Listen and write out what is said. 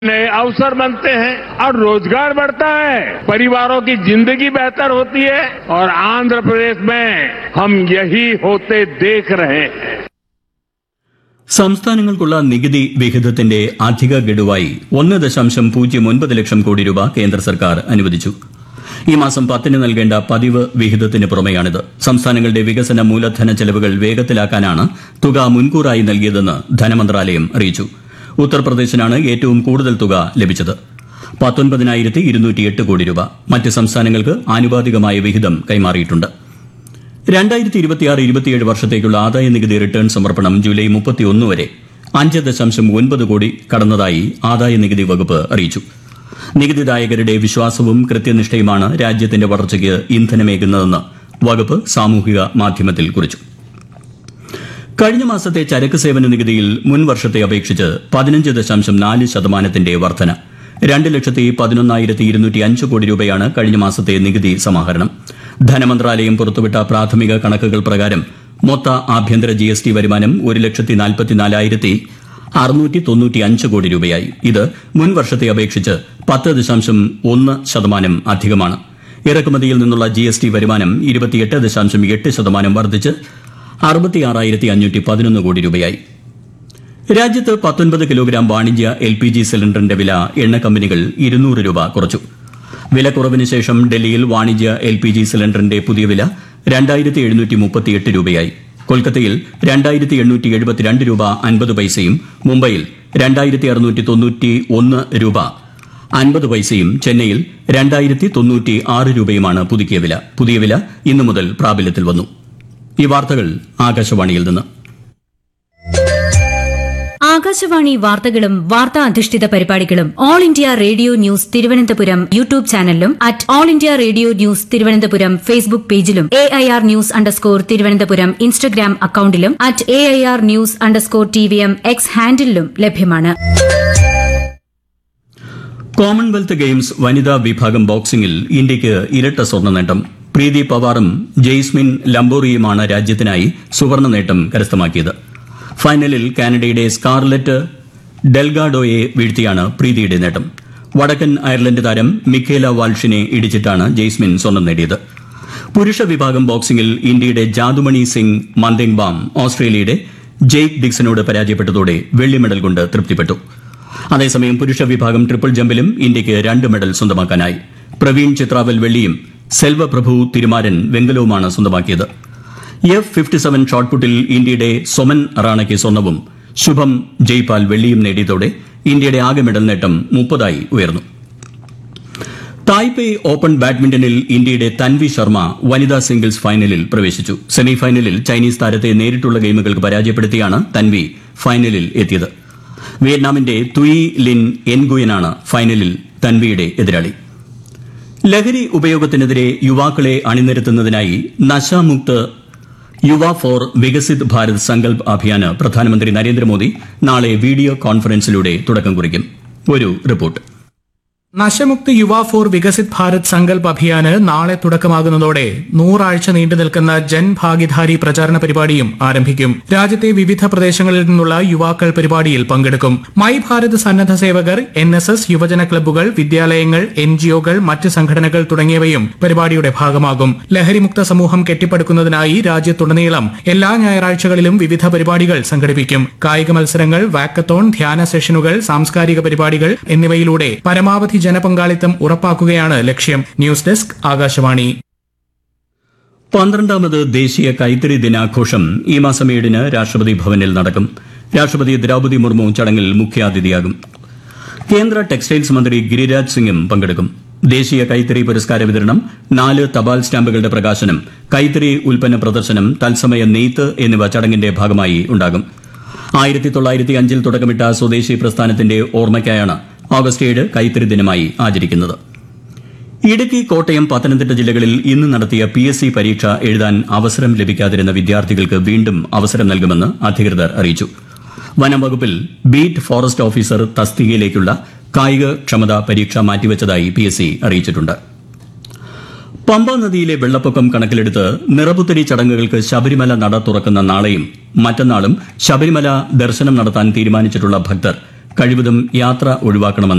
नए अवसर बनते हैं और रोजगार बढ़ता है परिवारों की जिंदगी बेहतर होती है और आंध्र प्रदेश में हम यही होते देख रहे हैं സംസ്ഥാനങ്ങൾക്കുള്ള നികുതി വിഹിതത്തിന്റെ അധിക ഗഡുവായി ഒന്ന് ദശാംശം പൂജ്യം ഒൻപത് ലക്ഷം കോടി രൂപ കേന്ദ്ര സർക്കാർ അനുവദിച്ചു ഈ മാസം പത്തിന് നൽകേണ്ട പതിവ് വിഹിതത്തിന് പുറമെയാണിത് സംസ്ഥാനങ്ങളുടെ വികസന മൂലധന ചെലവുകൾ വേഗത്തിലാക്കാനാണ് തുക മുൻകൂറായി നൽകിയതെന്ന് ധനമന്ത്രാലയം അറിയിച്ചു ഉത്തർപ്രദേശിനാണ് ഏറ്റവും കൂടുതൽ തുക ലഭിച്ചത് പത്തൊൻപതിനായിരത്തി ഇരുന്നൂറ്റിയെട്ട് കോടി രൂപ മറ്റ് സംസ്ഥാനങ്ങൾക്ക് ആനുപാതികമായ വിഹിതം കൈമാറിയിട്ടുണ്ട് രണ്ടായിരത്തി ഇരുപത്തിയാറ് ഇരുപത്തിയേഴ് വർഷത്തേക്കുള്ള ആദായ നികുതി റിട്ടേൺ സമർപ്പണം ജൂലൈ മുപ്പത്തിയൊന്ന് വരെ അഞ്ച് ദശാംശം ഒൻപത് കോടി കടന്നതായി ആദായ നികുതി വകുപ്പ് അറിയിച്ചു നികുതിദായകരുടെ വിശ്വാസവും കൃത്യനിഷ്ഠയുമാണ് രാജ്യത്തിന്റെ വളർച്ചയ്ക്ക് ഇന്ധനമേകുന്നതെന്ന് വകുപ്പ് സാമൂഹിക മാധ്യമത്തിൽ കുറിച്ചു കഴിഞ്ഞ മാസത്തെ ചരക്ക് സേവന നികുതിയിൽ മുൻ വർഷത്തെ അപേക്ഷിച്ച് പതിനഞ്ച് ദശാംശം നാല് ശതമാനത്തിന്റെ വർധന രണ്ട് ലക്ഷത്തി പതിനൊന്നായിരത്തി ഇരുന്നൂറ്റി അഞ്ച് കോടി രൂപയാണ് കഴിഞ്ഞ മാസത്തെ നികുതി സമാഹരണം ധനമന്ത്രാലയം പുറത്തുവിട്ട പ്രാഥമിക കണക്കുകൾ പ്രകാരം മൊത്ത ആഭ്യന്തര ജി എസ് ടി വരുമാനം ഒരു ലക്ഷത്തി നാൽപ്പത്തിനാലായിരത്തി അറുന്നൂറ്റി തൊണ്ണൂറ്റി അഞ്ച് കോടി രൂപയായി ഇത് മുൻ വർഷത്തെ അപേക്ഷിച്ച് പത്ത് ദശാംശം ഒന്ന് ശതമാനം അധികമാണ് ഇറക്കുമതിയിൽ നിന്നുള്ള ജി എസ് ടി വരുമാനം ഇരുപത്തിയെട്ട് ദശാംശം എട്ട് ശതമാനം വർദ്ധിച്ച് അറുപത്തിയാറായിരത്തി അഞ്ഞൂറ്റി പതിനൊന്ന് കോടി രൂപയായി രാജ്യത്ത് പത്തൊൻപത് കിലോഗ്രാം വാണിജ്യ എൽ പി ജി സിലിണ്ടറിന്റെ വില എണ്ണ കമ്പനികൾ ഇരുന്നൂറ് രൂപ കുറച്ചു വിലക്കുറവിന് ശേഷം ഡൽഹിയിൽ വാണിജ്യ എൽ പി ജി സിലിണ്ടറിന്റെ പുതിയ വില രണ്ടായിരത്തി എഴുന്നൂറ്റി മുപ്പത്തിയെട്ട് രൂപയായി കൊൽക്കത്തയിൽ രണ്ടായിരത്തി എണ്ണൂറ്റി എഴുപത്തിരണ്ട് രൂപ അൻപത് പൈസയും മുംബൈയിൽ രണ്ടായിരത്തി അറുന്നൂറ്റി തൊണ്ണൂറ്റി ഒന്ന് രൂപ അൻപത് പൈസയും ചെന്നൈയിൽ രണ്ടായിരത്തി തൊണ്ണൂറ്റി ആറ് രൂപയുമാണ് പുതുക്കിയ വില പുതിയ വില ഇന്നു മുതൽ പ്രാബല്യത്തിൽ വന്നു ഈ വാർത്തകൾ ആകാശവാണിയിൽ നിന്ന് ആകാശവാണി വാർത്തകളും വാർത്താ അധിഷ്ഠിത പരിപാടികളും all India radio news Thiruvananthapuram YouTube ചാനലിലും at all India radio news Thiruvananthapuram Facebook പേജിലും A I R news underscore Thiruvananthapuram Instagram അക്കൌണ്ടിലും at A I R news underscore T V M X ഹാൻഡിലും ലഭ്യമാണ് കോമൺവെൽത്ത് ഗെയിംസ് വനിതാ വിഭാഗം ബോക്സിംഗിൽ ഇന്ത്യയ്ക്ക് ഇരട്ട സ്വർണ്ണ നേട്ടം പ്രീതി പവാറും ജെയ്സ്മിൻ ലംബോറിയുമാണ് രാജ്യത്തിനായി സുവർണ്ണ നേട്ടം കരസ്ഥമാക്കിയത് ഫൈനലിൽ കാനഡയുടെ സ്കാർലറ്റ് ഡെൽഗാഡോയെ വീഴ്ത്തിയാണ് പ്രീതിയുടെ നേട്ടം വടക്കൻ അയർലൻഡ് താരം മിഖേല വാൾഷിനെ ഇടിച്ചിട്ടാണ് ജെയ്സ്മിൻ സ്വർണ്ണം നേടിയത് പുരുഷ വിഭാഗം ബോക്സിംഗിൽ ഇന്ത്യയുടെ ജാദുമണി സിംഗ് മന്ദേങ്ബാം ഓസ്ട്രേലിയയുടെ ജെയ്ക്ക് ഡിക്സനോട് പരാജയപ്പെട്ടതോടെ വെള്ളി മെഡൽ കൊണ്ട് തൃപ്തിപ്പെട്ടു അതേസമയം പുരുഷ വിഭാഗം ട്രിപ്പിൾ ജമ്പിലും ഇന്ത്യയ്ക്ക് രണ്ട് മെഡൽ സ്വന്തമാക്കാനായി പ്രവീൺ ചിത്രാവൽ വെള്ളിയും സെൽവപ്രഭു തിരുമാരൻ വെങ്കലവുമാണ് സ്വന്തമാക്കിയത് എഫ് ഫിഫ്റ്റി സെവൻ ഷോട്ട്പുട്ടിൽ ഇന്ത്യയുടെ സൊമൻ റാണയ്ക്ക് സ്വർണവും ശുഭം ജയ്പാൽ വെള്ളിയും നേടിയതോടെ ഇന്ത്യയുടെ ആകെ മെഡൽ നേട്ടം മുപ്പതായി ഉയർന്നു തായ്പേയ് ഓപ്പൺ ബാഡ്മിന്റണിൽ ഇന്ത്യയുടെ തൻവി ശർമ്മ വനിതാ സിംഗിൾസ് ഫൈനലിൽ പ്രവേശിച്ചു സെമിഫൈനലിൽ ചൈനീസ് താരത്തെ നേരിട്ടുള്ള ഗെയിമുകൾക്ക് പരാജയപ്പെടുത്തിയാണ് തൻവി ഫൈനലിൽ എത്തിയത് വിയറ്റ്നാമിന്റെ തുയി ലിൻ എൻഗുയനാണ് ഫൈനലിൽ തൻവിയുടെ എതിരാളി ലഹരി ഉപയോഗത്തിനെതിരെ യുവാക്കളെ അണിനിരത്തുന്നതിനായി നശാമുക്ത് യുവ ഫോർ വികസിത് ഭാരത് സങ്കൽപ് അഭിയാന് പ്രധാനമന്ത്രി നരേന്ദ്രമോദി നാളെ വീഡിയോ കോൺഫറൻസിലൂടെ തുടക്കം കുറിക്കും ഒരു റിപ്പോർട്ട് നശമുക്തി യുവ ഫോർ വികസിത് ഭാരത് സങ്കൽപ് അഭിയാന് നാളെ തുടക്കമാകുന്നതോടെ നൂറാഴ്ച നീണ്ടു നിൽക്കുന്ന ജൻ ഭാഗിധാരി പ്രചാരണ പരിപാടിയും ആരംഭിക്കും രാജ്യത്തെ വിവിധ പ്രദേശങ്ങളിൽ നിന്നുള്ള യുവാക്കൾ പരിപാടിയിൽ പങ്കെടുക്കും മൈ ഭാരത് സന്നദ്ധ സേവകർ എൻ എസ് എസ് യുവജന ക്ലബ്ബുകൾ വിദ്യാലയങ്ങൾ എൻ ജിഒകൾ മറ്റ് സംഘടനകൾ തുടങ്ങിയവയും പരിപാടിയുടെ ഭാഗമാകും ലഹരിമുക്ത സമൂഹം കെട്ടിപ്പടുക്കുന്നതിനായി രാജ്യത്തുടനീളം എല്ലാ ഞായറാഴ്ചകളിലും വിവിധ പരിപാടികൾ സംഘടിപ്പിക്കും കായിക മത്സരങ്ങൾ വാക്കത്തോൺ ധ്യാന സെഷനുകൾ സാംസ്കാരിക പരിപാടികൾ എന്നിവയിലൂടെ പരമാവധി ജനപങ്കാളിത്തം ഉറപ്പാക്കുകയാണ് ലക്ഷ്യം ന്യൂസ് ഡെസ്ക് ആകാശവാണി പന്ത്രണ്ടാമത് ദേശീയ കൈത്തറി ദിനാഘോഷം ഈ മാസം ഏഴിന് രാഷ്ട്രപതി ഭവനിൽ നടക്കും രാഷ്ട്രപതി ദ്രൌപതി മുർമു ചടങ്ങിൽ മുഖ്യാതിഥിയാകും കേന്ദ്ര ടെക്സ്റ്റൈൽസ് മന്ത്രി ഗിരിരാജ് സിംഗും പങ്കെടുക്കും ദേശീയ കൈത്തറി പുരസ്കാര വിതരണം നാല് തപാൽ സ്റ്റാമ്പുകളുടെ പ്രകാശനം കൈത്തറി ഉൽപ്പന്ന പ്രദർശനം തത്സമയ നെയ്ത്ത് എന്നിവ ചടങ്ങിന്റെ ഭാഗമായി ഉണ്ടാകും ആയിരത്തി തൊള്ളായിരത്തി അഞ്ചിൽ തുടക്കമിട്ട സ്വദേശി പ്രസ്ഥാനത്തിന്റെ ഓർമ്മയ്ക്കായാണ് ഓഗസ്റ്റ് ഏഴ് കൈത്തറി ദിനമായി ആചരിക്കുന്നത് ഇടുക്കി കോട്ടയം പത്തനംതിട്ട ജില്ലകളിൽ ഇന്ന് നടത്തിയ പി എസ് സി പരീക്ഷ എഴുതാൻ അവസരം ലഭിക്കാതിരുന്ന വിദ്യാർത്ഥികൾക്ക് വീണ്ടും അവസരം നൽകുമെന്ന് അധികൃതർ അറിയിച്ചു വനം വകുപ്പിൽ ബീറ്റ് ഫോറസ്റ്റ് ഓഫീസർ തസ്തികയിലേക്കുള്ള കായിക ക്ഷമതാ പരീക്ഷ മാറ്റിവച്ചതായി പി എസ് സി അറിയിച്ചിട്ടുണ്ട് പമ്പ നദിയിലെ വെള്ളപ്പൊക്കം കണക്കിലെടുത്ത് നിറപുത്തരി ചടങ്ങുകൾക്ക് ശബരിമല നട തുറക്കുന്ന നാളെയും മറ്റന്നാളും ശബരിമല ദർശനം നടത്താൻ തീരുമാനിച്ചിട്ടുള്ള ഭക്തർ കഴിവതും യാത്ര ഒഴിവാക്കണമെന്ന്